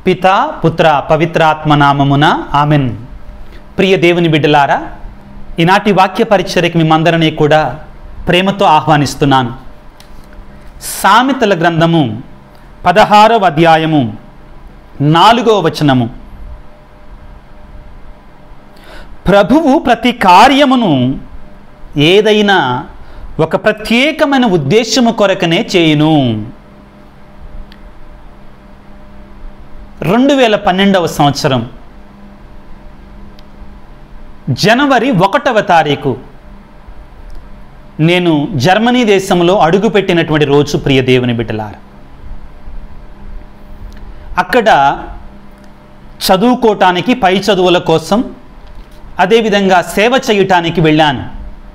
పిత పుత్ర పవిత్రాత్మ నామమున ఆమెన్ ప్రియ దేవుని బిడ్డలారా ఈనాటి వాక్య పరిచర్యకి మిమ్మందరినీ కూడా ప్రేమతో ఆహ్వానిస్తున్నాను సామెతల గ్రంథము పదహారవ అధ్యాయము నాలుగవ వచనము ప్రభువు ప్రతి కార్యమును ఏదైనా ఒక ప్రత్యేకమైన ఉద్దేశము కొరకనే చేయును రెండు వేల పన్నెండవ సంవత్సరం జనవరి ఒకటవ తారీఖు నేను జర్మనీ దేశంలో అడుగుపెట్టినటువంటి రోజు ప్రియ దేవుని బిడ్డలార అక్కడ చదువుకోవటానికి పై చదువుల కోసం అదేవిధంగా సేవ చేయటానికి వెళ్ళాను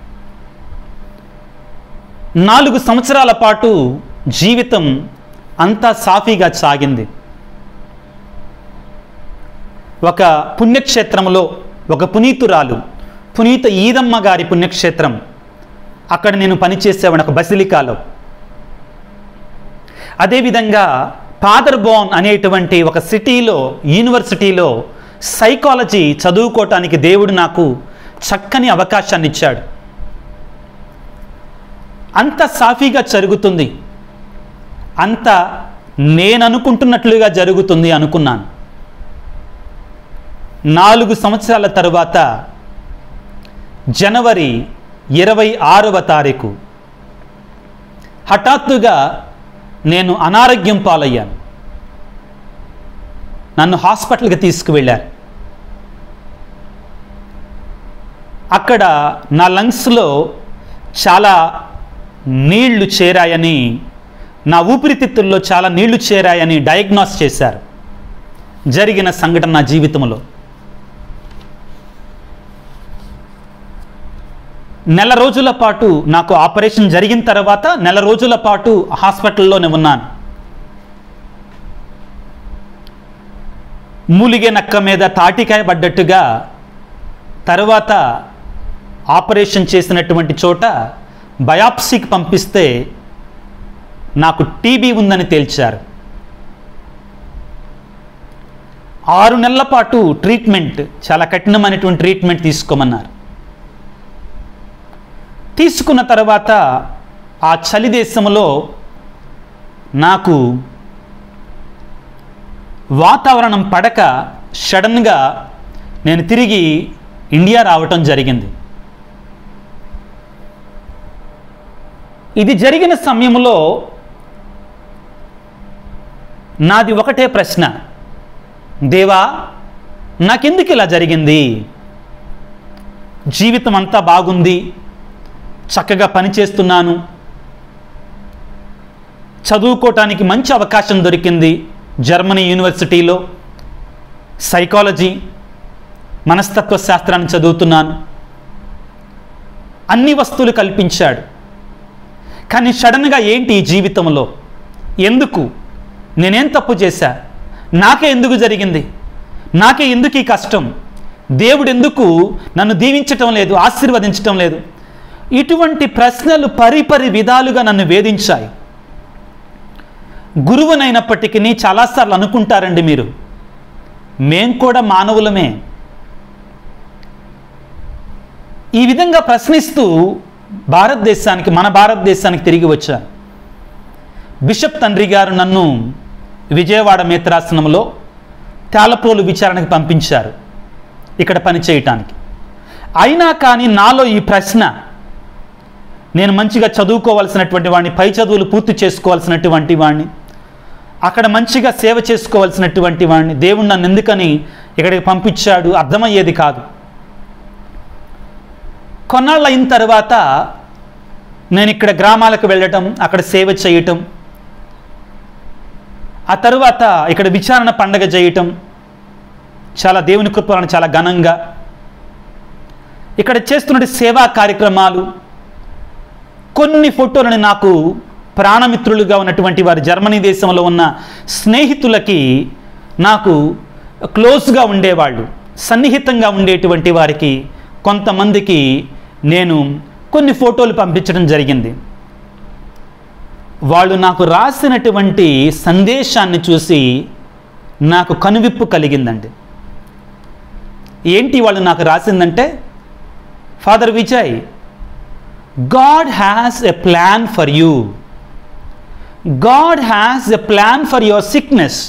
నాలుగు సంవత్సరాల పాటు జీవితం అంతా సాఫీగా సాగింది ఒక పుణ్యక్షేత్రంలో ఒక పునీతురాలు పునీత ఈదమ్మ గారి పుణ్యక్షేత్రం అక్కడ నేను పనిచేసేవాడిని ఒక బసిలికాలో అదేవిధంగా పాదర్బోన్ అనేటువంటి ఒక సిటీలో యూనివర్సిటీలో సైకాలజీ చదువుకోవటానికి దేవుడు నాకు చక్కని అవకాశాన్ని ఇచ్చాడు అంత సాఫీగా జరుగుతుంది అంత నేను అనుకుంటున్నట్లుగా జరుగుతుంది అనుకున్నాను నాలుగు సంవత్సరాల తరువాత జనవరి ఇరవై ఆరవ తారీఖు హఠాత్తుగా నేను అనారోగ్యం పాలయ్యాను నన్ను హాస్పిటల్కి తీసుకువెళ్ళారు అక్కడ నా లంగ్స్లో చాలా నీళ్లు చేరాయని నా ఊపిరితిత్తుల్లో చాలా నీళ్లు చేరాయని డయాగ్నాస్ చేశారు జరిగిన సంఘటన నా జీవితంలో నెల రోజుల పాటు నాకు ఆపరేషన్ జరిగిన తర్వాత నెల రోజుల పాటు హాస్పిటల్లోనే ఉన్నాను మూలిగే నక్క మీద తాటికాయ పడ్డట్టుగా తర్వాత ఆపరేషన్ చేసినటువంటి చోట బయాప్సీకి పంపిస్తే నాకు టీబీ ఉందని తేల్చారు ఆరు నెలల పాటు ట్రీట్మెంట్ చాలా కఠినమైనటువంటి ట్రీట్మెంట్ తీసుకోమన్నారు తీసుకున్న తర్వాత ఆ చలి దేశంలో నాకు వాతావరణం పడక సడన్గా నేను తిరిగి ఇండియా రావటం జరిగింది ఇది జరిగిన సమయంలో నాది ఒకటే ప్రశ్న దేవా నాకెందుకు ఇలా జరిగింది జీవితం అంతా బాగుంది చక్కగా పనిచేస్తున్నాను చదువుకోవటానికి మంచి అవకాశం దొరికింది జర్మనీ యూనివర్సిటీలో సైకాలజీ మనస్తత్వ శాస్త్రాన్ని చదువుతున్నాను అన్ని వస్తువులు కల్పించాడు కానీ సడన్గా ఏంటి ఈ జీవితంలో ఎందుకు నేనేం తప్పు చేశా నాకే ఎందుకు జరిగింది నాకే ఎందుకు ఈ కష్టం దేవుడు ఎందుకు నన్ను దీవించటం లేదు ఆశీర్వదించటం లేదు ఇటువంటి ప్రశ్నలు పరిపరి విధాలుగా నన్ను వేధించాయి గురువునైనప్పటికీ చాలాసార్లు అనుకుంటారండి మీరు మేం కూడా మానవులమే ఈ విధంగా ప్రశ్నిస్తూ భారతదేశానికి మన భారతదేశానికి తిరిగి వచ్చాను బిషప్ తండ్రి గారు నన్ను విజయవాడ మేత్రాసనంలో తాళపోలు విచారణకు పంపించారు ఇక్కడ పని చేయటానికి అయినా కానీ నాలో ఈ ప్రశ్న నేను మంచిగా చదువుకోవాల్సినటువంటి వాడిని పై చదువులు పూర్తి చేసుకోవాల్సినటువంటి వాడిని అక్కడ మంచిగా సేవ చేసుకోవాల్సినటువంటి వాడిని దేవుడు నన్ను ఎందుకని ఇక్కడికి పంపించాడు అర్థమయ్యేది కాదు కొన్నాళ్ళు అయిన తర్వాత నేను ఇక్కడ గ్రామాలకు వెళ్ళటం అక్కడ సేవ చేయటం ఆ తరువాత ఇక్కడ విచారణ పండగ చేయటం చాలా దేవుని కృపలను చాలా ఘనంగా ఇక్కడ చేస్తున్న సేవా కార్యక్రమాలు కొన్ని ఫోటోలను నాకు ప్రాణమిత్రులుగా ఉన్నటువంటి వారి జర్మనీ దేశంలో ఉన్న స్నేహితులకి నాకు క్లోజ్గా ఉండేవాళ్ళు సన్నిహితంగా ఉండేటువంటి వారికి కొంతమందికి నేను కొన్ని ఫోటోలు పంపించడం జరిగింది వాళ్ళు నాకు రాసినటువంటి సందేశాన్ని చూసి నాకు కనువిప్పు కలిగిందండి ఏంటి వాళ్ళు నాకు రాసిందంటే father Vijay God has a plan for you God has a plan for your sickness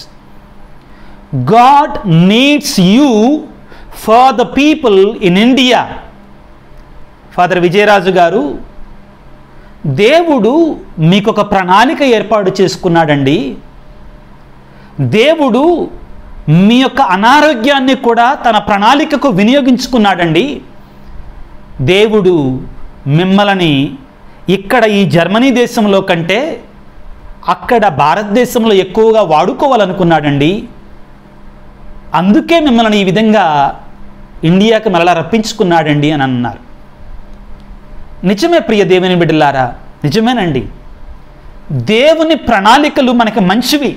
God needs you for the people in India father Vijayaraju గారు దేవుడు మీకు ఒక ప్రణాళిక ఏర్పాటు చేసుకున్నాడండి దేవుడు మీ యొక్క అనారోగ్యాన్ని కూడా తన ప్రణాళికకు వినియోగించుకున్నాడండి దేవుడు మిమ్మల్ని ఇక్కడ ఈ జర్మనీ దేశంలో కంటే అక్కడ భారతదేశంలో ఎక్కువగా వాడుకోవాలనుకున్నాడండి అందుకే మిమ్మల్ని ఈ విధంగా ఇండియాకి మరలా రప్పించుకున్నాడండి అని అన్నారు నిజమే ప్రియ దేవుని బిడ్డలారా నిజమేనండి దేవుని ప్రణాళికలు మనకి మంచివి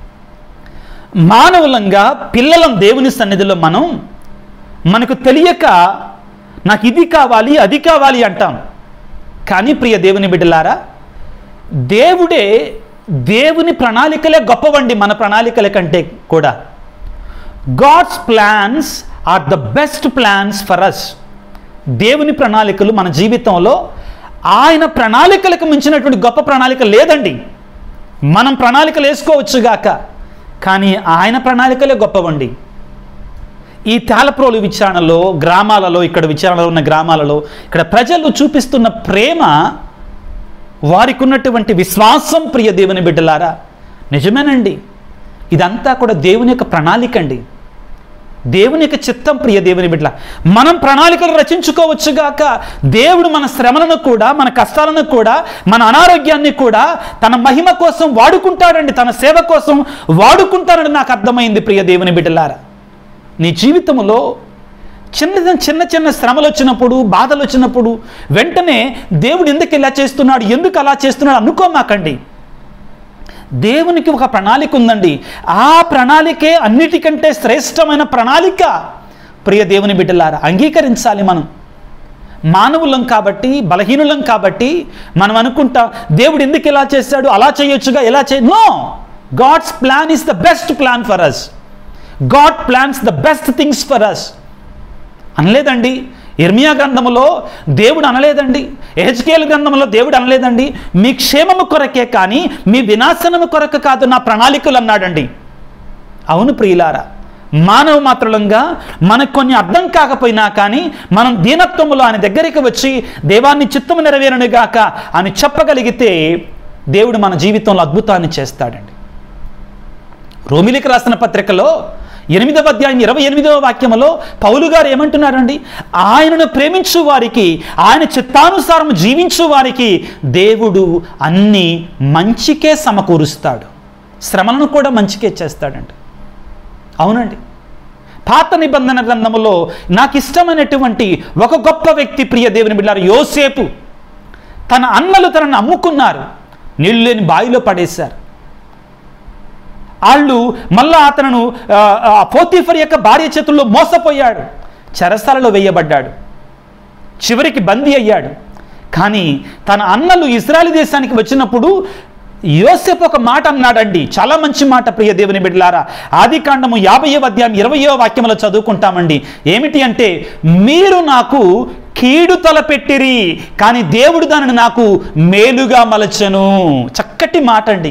మానవులంగా పిల్లలం దేవుని సన్నిధిలో మనం మనకు తెలియక నాకు ఇది కావాలి అది కావాలి అంటాం కానీ ప్రియ దేవుని బిడ్డలారా దేవుడే దేవుని ప్రణాళికలే గొప్పవండి మన ప్రణాళికల కంటే కూడా God's plans are the best plans for us దేవుని ప్రణాళికలు మన జీవితంలో ఆయన ప్రణాళికలకు మించినటువంటి గొప్ప ప్రణాళిక లేదండి మనం ప్రణాళికలు వేసుకోవచ్చుగాక కానీ ఆయన ప్రణాళికలే గొప్పవండి ఈ తాళప్రోలు విచారణలో గ్రామాలలో ఇక్కడ విచారణలో ఉన్న గ్రామాలలో ఇక్కడ ప్రజలు చూపిస్తున్న ప్రేమ వారికి ఉన్నటువంటి విశ్వాసం ప్రియ దేవుని బిడ్డలారా నిజమేనండి ఇదంతా కూడా దేవుని యొక్క ప్రణాళిక అండి దేవుని యొక్క చిత్తం ప్రియ దేవుని బిడ్డ మనం ప్రణాళికలు రచించుకోవచ్చుగాక దేవుడు మన శ్రమలను కూడా మన కష్టాలను కూడా మన అనారోగ్యాన్ని కూడా తన మహిమ కోసం వాడుకుంటాడండి తన సేవ కోసం వాడుకుంటాడని నాకు అర్థమైంది ప్రియ దేవుని బిడ్డలారా నీ జీవితంలో చిన్న చిన్న చిన్న శ్రమలు వచ్చినప్పుడు బాధలు వచ్చినప్పుడు వెంటనే దేవుడు ఎందుకు ఇలా చేస్తున్నాడు ఎందుకు అలా చేస్తున్నాడు అనుకోమాకండి దేవునికి ఒక ప్రణాళిక ఉందండి ఆ ప్రణాళికే అన్నిటికంటే శ్రేష్టమైన ప్రణాళిక ప్రియ దేవుని బిడ్డలారా అంగీకరించాలి మనం మానవులం కాబట్టి బలహీనులం కాబట్టి మనం అనుకుంటాం దేవుడు ఎందుకు ఇలా చేశాడు అలా చేయొచ్చుగా ఎలా చే నో God's plan is the best plan for us God plans the best things for us అనలేదండి ఇర్మియా గ్రంథములో దేవుడు అనలేదండి ఎహెచ్కేల్ గ్రంథంలో దేవుడు అనలేదండి మీ క్షేమము కొరకే కానీ మీ వినాశనము కొరకు కాదు నా ప్రణాళికలు అన్నాడండి అవును ప్రియులారా మానవ మాత్రులంగా మనకు కొన్ని అర్థం కాకపోయినా కానీ మనం దీనత్వములో ఆయన దగ్గరికి వచ్చి దేవాన్ని చిత్తము నెరవేరునుగాక అని చెప్పగలిగితే దేవుడు మన జీవితంలో అద్భుతాన్ని చేస్తాడండి రోమిలికి రాసిన పత్రికలో ఎనిమిదవ అధ్యాయం ఇరవై ఎనిమిదవ వాక్యములో పౌలు గారు ఏమంటున్నారండి ఆయనను ప్రేమించు వారికి ఆయన చిత్తానుసారం జీవించు వారికి దేవుడు అన్ని మంచికే సమకూరుస్తాడు శ్రమలను కూడా మంచికే చేస్తాడండి అవునండి పాత నిబంధన గ్రంథములో నాకు ఇష్టమైనటువంటి ఒక గొప్ప వ్యక్తి ప్రియ దేవుని బిడ్డారు యోసేపు తన అన్నలు తనను అమ్ముకున్నారు నీళ్ళు లేని బావిలో పడేశారు వాళ్ళు మళ్ళా అతను ఆ, ఆ, పోతీఫర్ యొక్క భార్య చేతుల్లో మోసపోయాడు చెరసాలలో వేయబడ్డాడు చివరికి బందీ అయ్యాడు కానీ తన అన్నలు ఇజ్రాయల్ దేశానికి వచ్చినప్పుడు యోసేపు ఒక మాట అన్నాడండి చాలా మంచి మాట ప్రియ దేవుని బిడ్డలారా ఆది కాండము యాభైవ అధ్యాయం ఇరవయో వాక్యములో చదువుకుంటామండి ఏమిటి అంటే మీరు నాకు కీడు తలపెట్టిరి కానీ దేవుడు దానిని నాకు మేలుగా మలచెను చక్కటి మాట అండి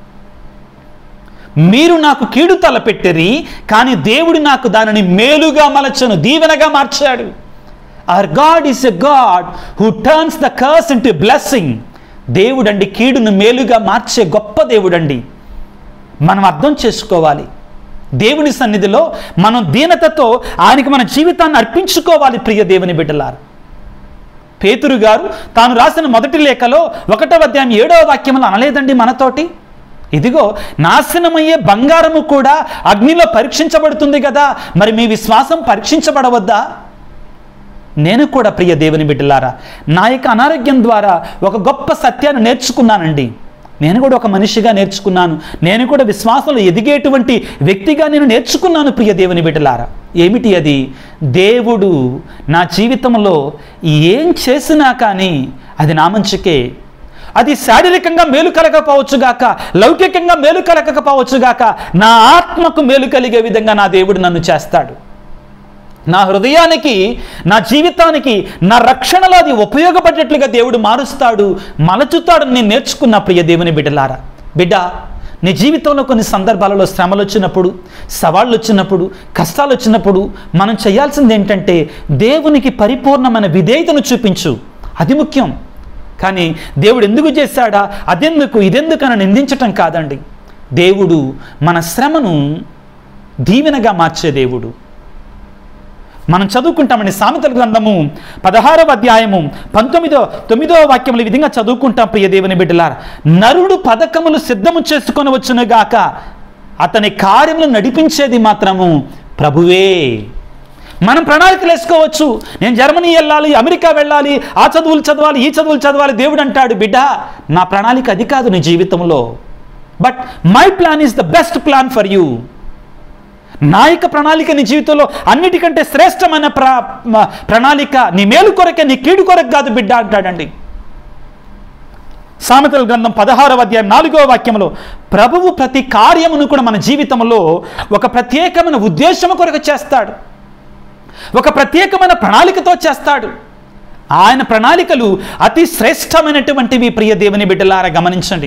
మీరు నాకు కీడు తలపెట్టిరి కానీ దేవుడు నాకు దానిని మేలుగా మలచను దీవెనగా మార్చాడు or God is a God who turns the curse into blessing దేవుడండి కీడును మేలుగా మార్చే గొప్ప దేవుడండి మనం అర్థం చేసుకోవాలి దేవుని సన్నిధిలో మనం దీనతతో ఆయనకి మన జీవితాన్ని అర్పించుకోవాలి ప్రియ దేవుని బిడ్డలారు పేతురు గారు తాను రాసిన మొదటి లేఖలో ఒకటో అధ్యాయం ఏడవ వాక్యములు అనలేదండి మనతోటి ఇదిగో నాశనమయ్యే బంగారము కూడా అగ్నిలో పరీక్షించబడుతుంది కదా మరి మీ విశ్వాసం పరీక్షించబడవద్దా నేను కూడా ప్రియ దేవుని బిడ్డలారా నా యొక్క అనారోగ్యం ద్వారా ఒక గొప్ప సత్యాన్ని నేర్చుకున్నానండి నేను కూడా ఒక మనిషిగా నేర్చుకున్నాను నేను కూడా విశ్వాసంలో ఎదిగేటువంటి వ్యక్తిగా నేను నేర్చుకున్నాను ప్రియ దేవుని బిడ్డలారా ఏమిటి అది దేవుడు నా జీవితంలో ఏం చేసినా కానీ అది నా మంచికే అది శారీరకంగా మేలు కలగకపోవచ్చుగాక లౌకికంగా మేలు కలగకపోవచ్చుగాక నా ఆత్మకు మేలు కలిగే విధంగా నా దేవుడు నన్ను చేస్తాడు నా హృదయానికి నా జీవితానికి నా రక్షణలో అది ఉపయోగపడేట్లుగా దేవుడు మారుస్తాడు మలచుతాడు నేను నేర్చుకున్న ప్రియ దేవుని బిడ్డలారా బిడ్డ నీ జీవితంలో కొన్ని సందర్భాలలో శ్రమలు వచ్చినప్పుడు సవాళ్ళు వచ్చినప్పుడు కష్టాలు వచ్చినప్పుడు మనం చేయాల్సింది ఏంటంటే దేవునికి పరిపూర్ణమైన విధేయతను చూపించు అది ముఖ్యం కానీ దేవుడు ఎందుకు చేశాడా అదెందుకు ఇదెందుకు అని నిందించటం కాదండి దేవుడు మన శ్రమను దీవెనగా మార్చే దేవుడు మనం చదువుకుంటామండి సామెతల గ్రంథము పదహారవ అధ్యాయము పంతొమ్మిదో తొమ్మిదవ వాక్యములు ఈ విధంగా చదువుకుంటాం ప్రియ దేవుని బిడ్డలారా నరుడు పథకములు సిద్ధము చేసుకొని వచ్చునుగాక అతని కార్యములు నడిపించేది మాత్రము ప్రభువే మనం ప్రణాళికలు వేసుకోవచ్చు నేను జర్మనీ వెళ్ళాలి అమెరికా వెళ్ళాలి ఆ చదువులు చదవాలి ఈ చదువులు చదవాలి దేవుడు అంటాడు బిడ్డ నా ప్రణాళిక అది కాదు నీ జీవితంలో but my plan is the best plan for you నాయక ప్రణాళిక నీ జీవితంలో అన్నిటికంటే శ్రేష్టమైన ప్ర మ- ప్రణాళిక నీ మేలు కొరకే నీ కీడు కొరకు కాదు బిడ్డ అంటాడండి సామెతల గ్రంథం పదహారవ అధ్యాయం నాలుగవ వాక్యంలో ప్రభువు ప్రతి కార్యమును కూడా మన జీవితంలో ఒక ప్రత్యేకమైన ఉద్దేశము కొరకు చేస్తాడు ఒక ప్రత్యేకమైన ప్రణాళికతో చేస్తాడు ఆయన ప్రణాళికలు అతి శ్రేష్టమైనటువంటివి ప్రియ దేవుని బిడ్డలారా గమనించండి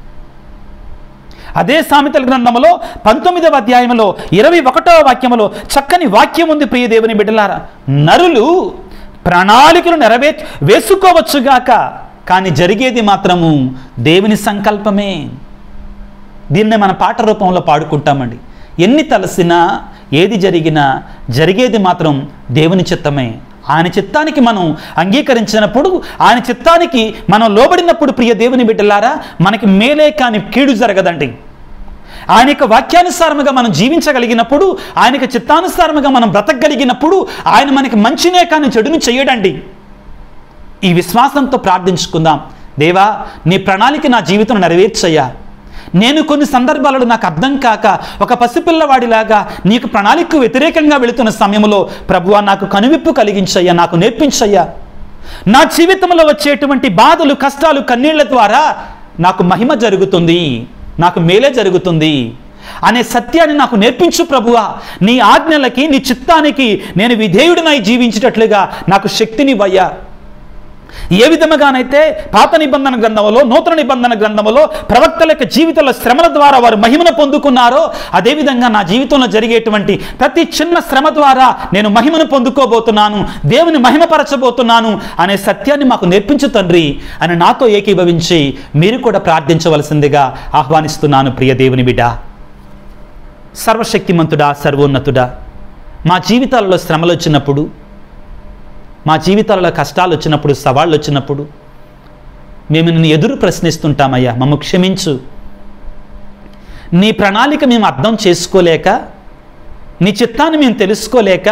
అదే సామెతల గ్రంథములో పంతొమ్మిదవ అధ్యాయంలో ఇరవై ఒకటవ వాక్యములో చక్కని వాక్యం ఉంది ప్రియ దేవుని బిడ్డలారా నరులు ప్రణాళికలు నెరవే వేసుకోవచ్చుగాక కానీ జరిగేది మాత్రము దేవుని సంకల్పమే దీన్నే మన పాట రూపంలో పాడుకుంటామండి ఎన్ని తలసినా ఏది జరిగినా జరిగేది మాత్రం దేవుని చిత్తమే ఆయన చిత్తానికి మనం అంగీకరించినప్పుడు ఆయన చిత్తానికి మనం లోబడినప్పుడు ప్రియ దేవుని బిడ్డలారా మనకి మేలే కాని కీడు జరగదండి ఆయన యొక్క వాక్యానుసారముగా మనం జీవించగలిగినప్పుడు ఆయన యొక్క చిత్తానుసారముగా మనం బ్రతకగలిగినప్పుడు ఆయన మనకి మంచినే కానీ చెడును చేయడండి ఈ విశ్వాసంతో ప్రార్థించుకుందాం దేవా నీ ప్రణాళిక నా జీవితం నెరవేర్చయ్యా నేను కొన్ని సందర్భాలలో నాకు అర్థం కాక ఒక పసిపిల్లవాడిలాగా నీకు ప్రణాళికకు వ్యతిరేకంగా వెళుతున్న సమయంలో ప్రభువా నాకు కనువిప్పు కలిగించయ్యా నాకు నేర్పించయ్యా నా జీవితంలో వచ్చేటువంటి బాధలు కష్టాలు కన్నీళ్ల ద్వారా నాకు మహిమ జరుగుతుంది నాకు మేలే జరుగుతుంది అనే సత్యాన్ని నాకు నేర్పించు ప్రభువా నీ ఆజ్ఞలకి నీ చిత్తానికి నేను విధేయుడినై జీవించేటట్లుగా నాకు శక్తినివ్వయ్యా ఏ విధముగానైతే పాత నిబంధన గ్రంథములో నూతన నిబంధన గ్రంథములో ప్రవక్తల యొక్క జీవితంలో శ్రమల ద్వారా వారు మహిమను పొందుకున్నారో అదేవిధంగా నా జీవితంలో జరిగేటువంటి ప్రతి చిన్న శ్రమ ద్వారా నేను మహిమను పొందుకోబోతున్నాను దేవుని మహిమపరచబోతున్నాను అనే సత్యాన్ని మాకు నేర్పించు తండ్రి అని నాతో ఏకీభవించి మీరు కూడా ప్రార్థించవలసిందిగా ఆహ్వానిస్తున్నాను ప్రియ దేవుని బిడ్డ సర్వశక్తిమంతుడా సర్వోన్నతుడా మా జీవితాలలో శ్రమలు వచ్చినప్పుడు మా జీవితాలలో కష్టాలు వచ్చినప్పుడు సవాళ్ళు వచ్చినప్పుడు మేము నిన్ను ఎదురు ప్రశ్నిస్తుంటామయ్యా మమ్మ క్షమించు నీ ప్రణాళిక మేము అర్థం చేసుకోలేక నీ చిత్తాన్ని మేము తెలుసుకోలేక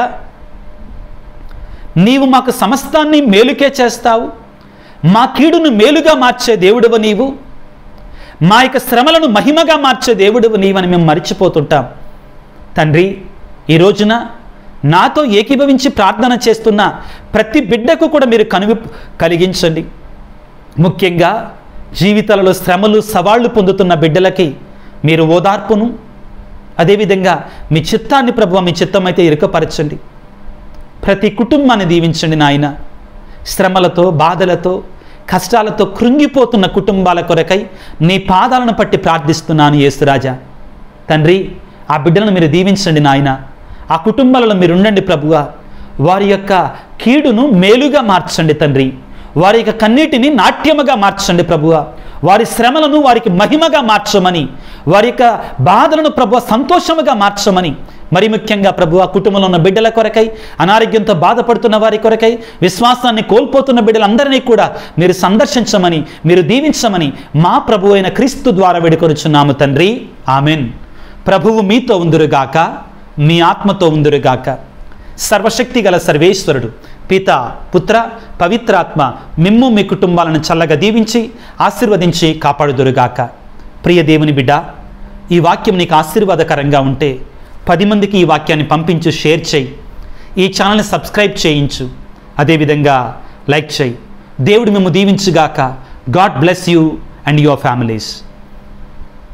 నీవు మాకు సమస్తాన్ని మేలుకే చేస్తావు మా కీడును మేలుగా మార్చే దేవుడవు నీవు మా యొక్క శ్రమలను మహిమగా మార్చే దేవుడవు నీవని మేము మర్చిపోతుంటాం తండ్రి ఈ రోజున నాతో ఏకీభవించి ప్రార్థన చేస్తున్న ప్రతి బిడ్డకు కూడా మీరు కనువి కలిగించండి ముఖ్యంగా జీవితాలలో శ్రమలు సవాళ్లు పొందుతున్న బిడ్డలకి మీరు ఓదార్పును అదేవిధంగా మీ చిత్తాన్ని ప్రభు మీ చిత్తమైతే ఇరుకపరచండి ప్రతి కుటుంబాన్ని దీవించండి నాయన శ్రమలతో బాధలతో కష్టాలతో కృంగిపోతున్న కుటుంబాల కొరకై నీ పాదాలను పట్టి ప్రార్థిస్తున్నాను యేసురాజా తండ్రి ఆ బిడ్డలను మీరు దీవించండి నాయన ఆ కుటుంబాలలో మీరు ఉండండి ప్రభుగా వారి యొక్క కీడును మేలుగా మార్చండి తండ్రి వారి యొక్క కన్నీటిని నాట్యముగా మార్చండి ప్రభువ వారి శ్రమలను వారికి మహిమగా మార్చమని వారి యొక్క బాధలను ప్రభు సంతోషముగా మార్చమని మరి ముఖ్యంగా ప్రభు ఆ కుటుంబంలో ఉన్న బిడ్డల కొరకై అనారోగ్యంతో బాధపడుతున్న వారి కొరకై విశ్వాసాన్ని కోల్పోతున్న బిడ్డలందరినీ కూడా మీరు సందర్శించమని మీరు దీవించమని మా ప్రభు అయిన క్రీస్తు ద్వారా వేడుకొనుచున్నాము తండ్రి ఆమెన్ ప్రభువు మీతో ఉందురుగాక మీ ఆత్మతో ఉందురుగాక సర్వశక్తి గల సర్వేశ్వరుడు పిత పుత్ర పవిత్రాత్మ మిమ్ము మీ కుటుంబాలను చల్లగా దీవించి ఆశీర్వదించి కాపాడుదురుగాక ప్రియ దేవుని బిడ్డ ఈ వాక్యం నీకు ఆశీర్వాదకరంగా ఉంటే పది మందికి ఈ వాక్యాన్ని పంపించు షేర్ చేయి ఈ ఛానల్ని సబ్స్క్రైబ్ చేయించు అదేవిధంగా లైక్ చేయి దేవుడు మేము దీవించుగాక God bless you and your families